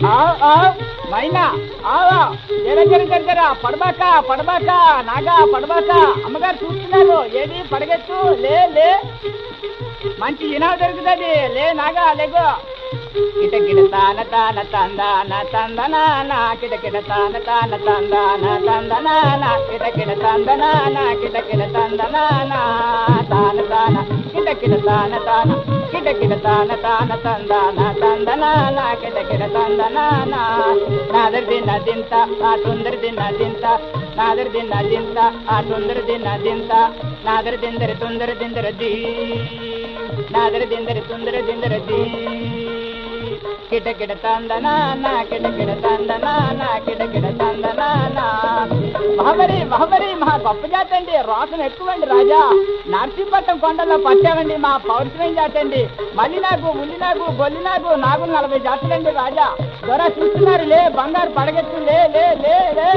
ఆవ్, ఆవ్, మైనా ఆవా జర జర జర జర పడబాక పడబాక నాగా పడబాక అమ్మగారు చూస్తున్నారు ఏది పడగెత్తు లే లే మంచి ఇనాలు దొరుకుతుంది లే నాగా లేగో కిటకిట తాన తాన తందాన తందనాన కిటకిట తాన తాన తందాన తందనాన కిటకిట తందనాన కిటకిట తందనాన తాన తాన కిటకిట తాన తాన కిటకిట తాన తాన తందాన తందనాన కిటకిట తందనాన నాదర్ దిన దింత ఆ తొందర దిన దింత నాదర్ దిన దింత ఆ తొందర దిన దింత నాదర్ దిందర తొందర దిందర దీ నాదర దిందర తొందర దిందర దీ కిటకిట తందనాన కిటకిట తందనాన కిటకిట తందనాన మహబరి మహబరి మహా గొప్ప జాతి అండి రోసం ఎక్కువండి రాజా నర్సీపట్నం కొండల్లో పట్టామండి మా పౌరుషమైన జాతి అండి మల్లి నాగు ఉల్లి నాగు బొల్లి నాగు నాగు నలభై జాతులండి రాజా దొర చూస్తున్నారు లే బంగారు పడగెత్తు లే లే లే లే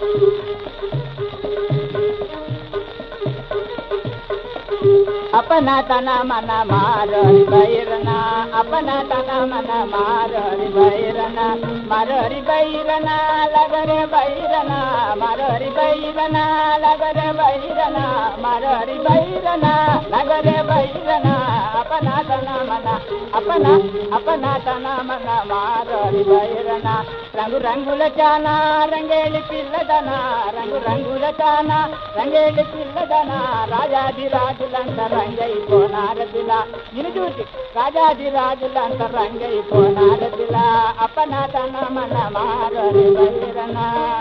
अपना तना मन माररी बैरना अपना तना मन माररी बैरना माररी बैरना लगरे बैरना माररी बैरना लगरे बैरना माररी बैरना लगरे बैरना अपना तना मन अपना अपना तना मन మారడి బైరన రంగు రంగుల చానా రంగేలి పిల్లదన రంగు రంగుల చానా రంగేలి పిల్లదన రాజాది రాజులంత రంగైపోనారదిల నిన్ను చూసి రాజాది రాజులంత రంగైపోనారదిల అపనాతన మన మారడి బైరన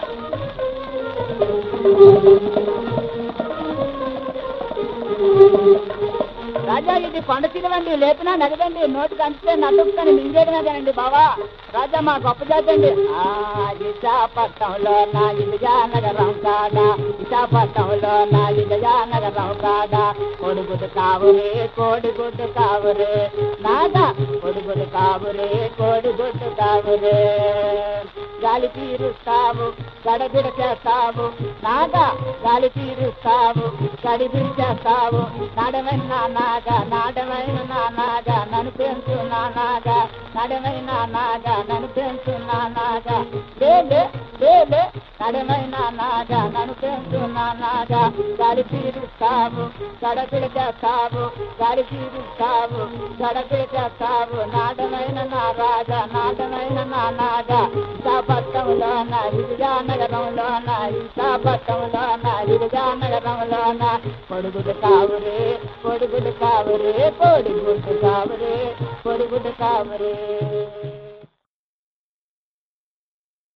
రాజా ఇది పండు తినవండి లేపినా నగదండి నోటికి అంతే నటుకుతాను మింగేయడమేనండి బావా రాజా మా గొప్ప జాతి అండి ఆ, విశాఖపట్నంలో నా విజయనగరం కాగా విశాఖపట్నంలో నా విజయనగరం కాగా కొడుగుడు కావురే కోడిగుడ్డు కావురే నాగా కొడుగుడు కావురే కోడిగుడ్డు కావురే గాలి తీరుస్తావు గడబిడ చేస్తావు నాగా గాలి తీరుస్తావు గడిబిడి చేస్తావు నడమైన నాగా నాడమైన నాగా నన్ను పెంచు నాగా నడమైన నాగా నన్ను పెంచు నాగా లేలే లేలే నడమైన నాగా నన్ను పెంచు నాగా గాలి తీరుస్తావు గడబిడ చేస్తావు గాలి తీరుస్తావు గడబిడ చేస్తావు నాడమైన నా రాజా నాడమైన నా నాగా విశాఖపట్నంలోన విజయనగరంలోన విశాఖపట్నంలోన విజయనగరంలోన పొడుగుడు కావురే పొడుగుడు కావురే పొడుగుడు కావురే పొడుగుడు కావురే